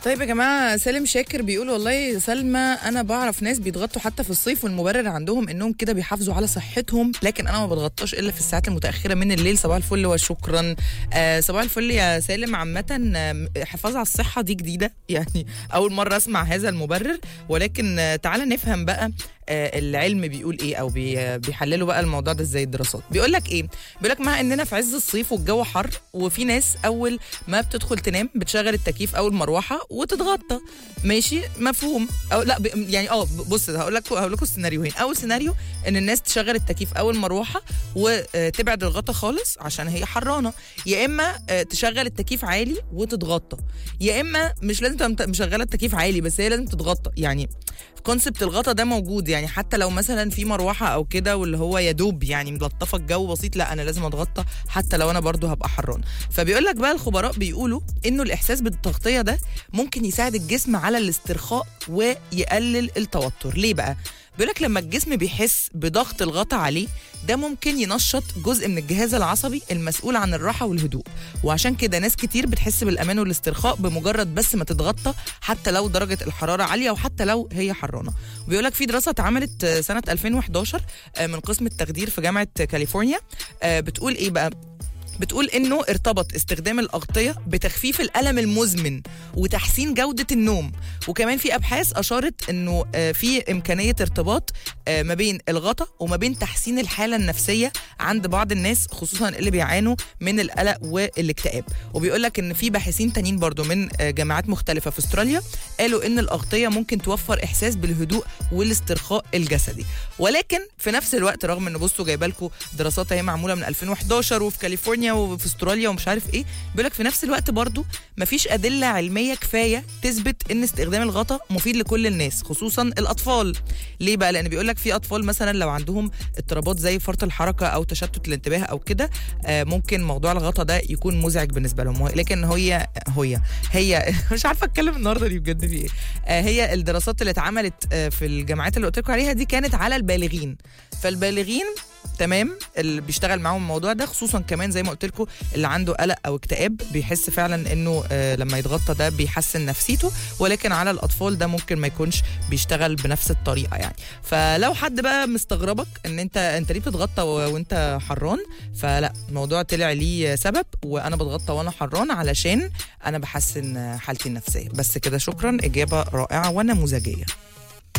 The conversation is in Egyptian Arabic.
طيب يا جماعه سالم شاكر بيقول والله سلمى انا بعرف ناس بيتغطوا حتى في الصيف والمبرر عندهم انهم كده بيحافظوا على صحتهم لكن انا ما بتغطاش الا في الساعات المتاخره من الليل صباح الفل وشكرا آه صباح الفل يا سالم عامه آه، حفاظ على الصحه دي جديده يعني اول مره اسمع هذا المبرر ولكن آه تعالى نفهم بقى آه، العلم بيقول ايه او بي- آه، بيحللوا بقى الموضوع ده ازاي الدراسات بيقول لك ايه بيقول لك مع اننا في عز الصيف والجو حر وفي ناس اول ما بتدخل تنام بتشغل التكييف او المروحه وتتغطى ماشي مفهوم او لا ب- يعني اه بص هقول لك هقول لكم السيناريوهين اول سيناريو ان الناس تشغل التكييف او المروحه وتبعد الغطا خالص عشان هي حرانه يا اما آه، تشغل التكييف عالي وتتغطى يا اما مش لازم تبقى مت- مشغله التكييف عالي بس هي لازم تتغطى يعني كونسبت الغطا ده موجود يعني حتى لو مثلا في مروحه او كده واللي هو يا دوب يعني ملطفه الجو بسيط لا انا لازم اتغطى حتى لو انا برضو هبقى حران فبيقول لك بقى الخبراء بيقولوا انه الاحساس بالتغطيه ده ممكن يساعد الجسم على الاسترخاء ويقلل التوتر ليه بقى بيقول لك لما الجسم بيحس بضغط الغطا عليه ده ممكن ينشط جزء من الجهاز العصبي المسؤول عن الراحه والهدوء وعشان كده ناس كتير بتحس بالامان والاسترخاء بمجرد بس ما تتغطى حتى لو درجه الحراره عاليه وحتى لو هي حرانه بيقول لك في دراسه اتعملت آه، سنه 2011 آه، من قسم التخدير في جامعه كاليفورنيا آه، بتقول ايه بقى بتقول انه ارتبط استخدام الاغطيه بتخفيف الالم المزمن وتحسين جوده النوم وكمان في ابحاث اشارت انه آه، في امكانيه ارتباط آه، ما بين الغطا وما بين تحسين الحاله النفسيه عند بعض الناس خصوصا اللي بيعانوا من القلق والاكتئاب وبيقول لك ان في باحثين تانيين برضو من آه، جامعات مختلفه في استراليا قالوا ان الاغطيه ممكن توفر احساس بالهدوء والاسترخاء الجسدي ولكن في نفس الوقت رغم ان بصوا جايبه لكم دراسات اهي معموله من 2011 وفي كاليفورنيا وفي استراليا ومش عارف ايه بيقول لك في نفس الوقت برضو مفيش ادله علميه كفايه تثبت ان استخدام الغطا مفيد لكل الناس خصوصا الاطفال ليه بقى لان بيقول لك في اطفال مثلا لو عندهم اضطرابات زي فرط الحركه او تشتت الانتباه او كده آه، ممكن موضوع الغطا ده يكون مزعج بالنسبه لهم لكن هي هي هي مش عارفه اتكلم النهارده دي بجد في ايه آه، هي الدراسات اللي اتعملت آه، في الجامعات اللي قلت لكم عليها دي كانت على البالغين فالبالغين تمام اللي بيشتغل معاهم الموضوع ده خصوصا كمان زي ما قلت لكم اللي عنده قلق او اكتئاب بيحس فعلا انه آه لما يتغطى ده بيحسن نفسيته ولكن على الاطفال ده ممكن ما يكونش بيشتغل بنفس الطريقه يعني فلو حد بقى مستغربك ان انت انت ليه بتتغطى و- وانت حران فلا الموضوع طلع ليه سبب وانا بتغطى وانا حران علشان انا بحسن حالتي النفسيه بس كده شكرا اجابه رائعه ونموذجيه